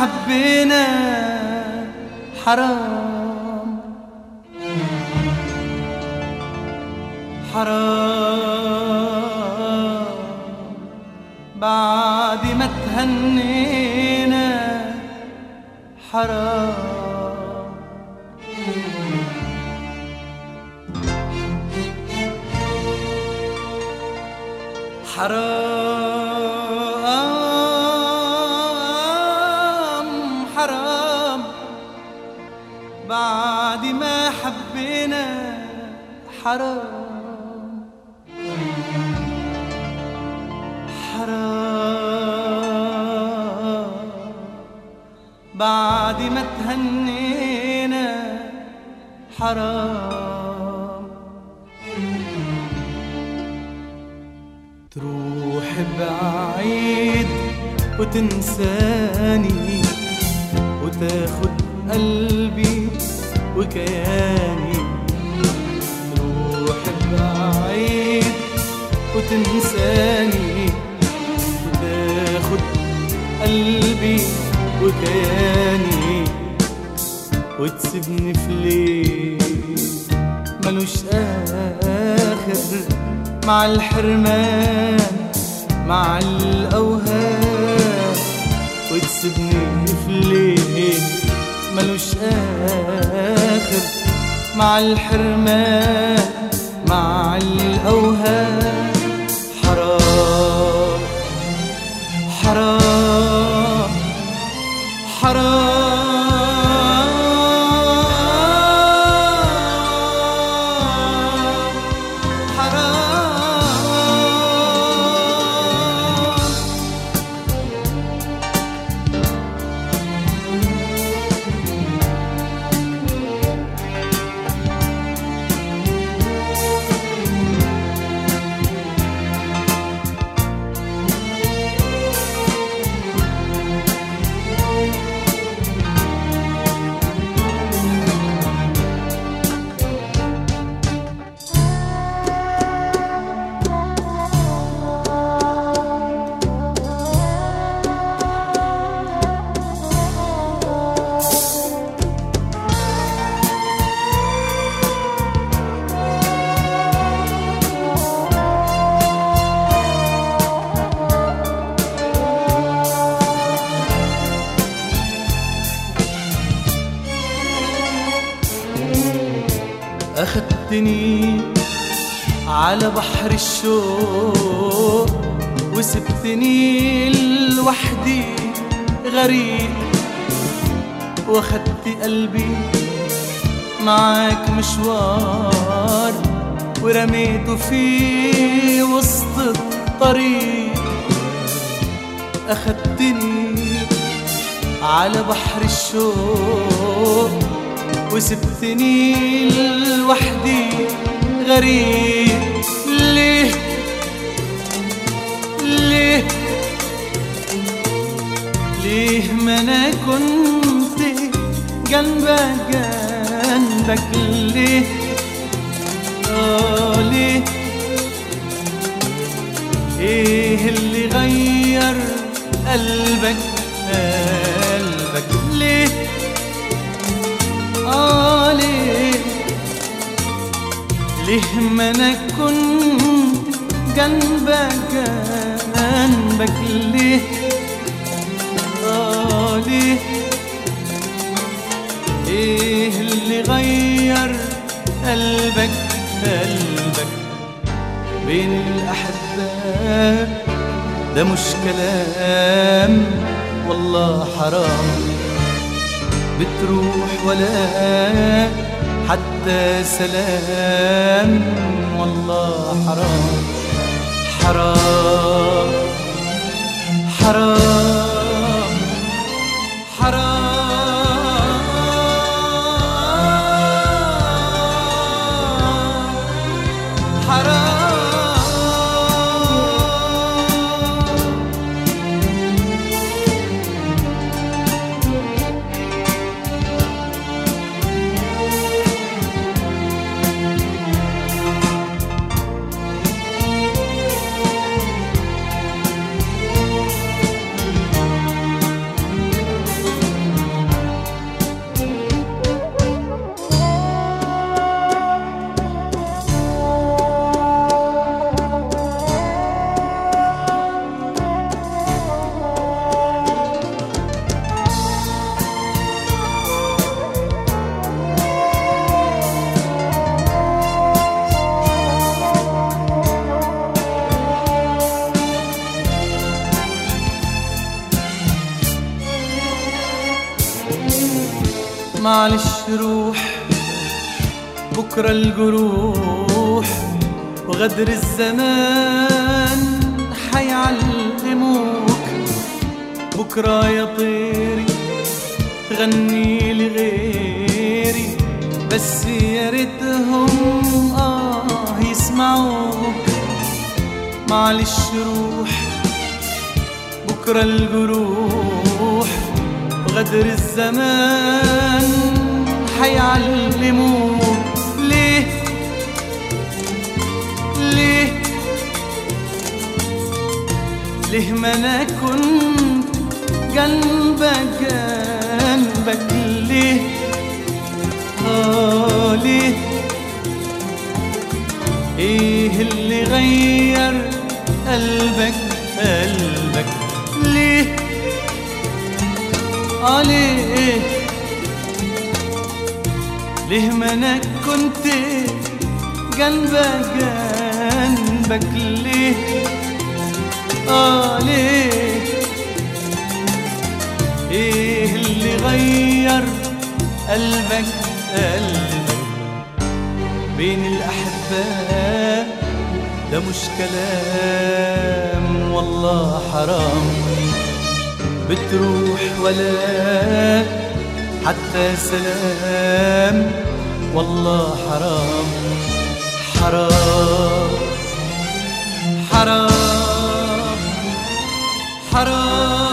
حبينا حرام حرام بعد ما تهنينا حرام حرام حرام بعد ما حبينا حرام حرام بعد ما تهنينا حرام تروح بعيد وتنساني وتاخد قلبي وكياني تروح بعيد وتنساني وتاخد قلبي وكياني وتسيبني في ليل ملوش آخر مع الحرمان مع الأوهام وتسيبني في ليل ملوش آخر مع الحرمان مع الأوهام حرام حرام حرام حرام أخدتني على بحر الشوق وسبتني لوحدي غريب واخدت قلبي معاك مشوار ورميته في وسط الطريق أخدتني على بحر الشوق وسبتني لوحدي غريب ليه ليه ليه ما انا كنت جنبك جنبك ليه اه ليه ايه اللي غير قلبك قلبك ليه آه ليه ليه ما انا كنت جنبك جنبك ليه آه ليه ايه اللي غير قلبك قلبك بين الأحباب ده مش كلام والله حرام بتروح ولا حتى سلام والله حرام حرام حرام حرام حرام معلش روح بكرة الجروح وغدر الزمان حيعلموك بكرة يا طيري تغني لغيري بس يا ريتهم آه يسمعوك معلش روح بكرة الجروح وغدر الزمان حيعلموك ليه ليه ليه ما انا كنت جنبك جنبك ليه اه ليه ايه اللي غير قلبك قلبك ليه اه ليه ليه ما انا كنت جنبك جنبك ليه اه ليه ايه اللي غير قلبك قلبك بين الاحباء ده مش كلام والله حرام بتروح ولا حتى سلام والله حرام حرام حرام حرام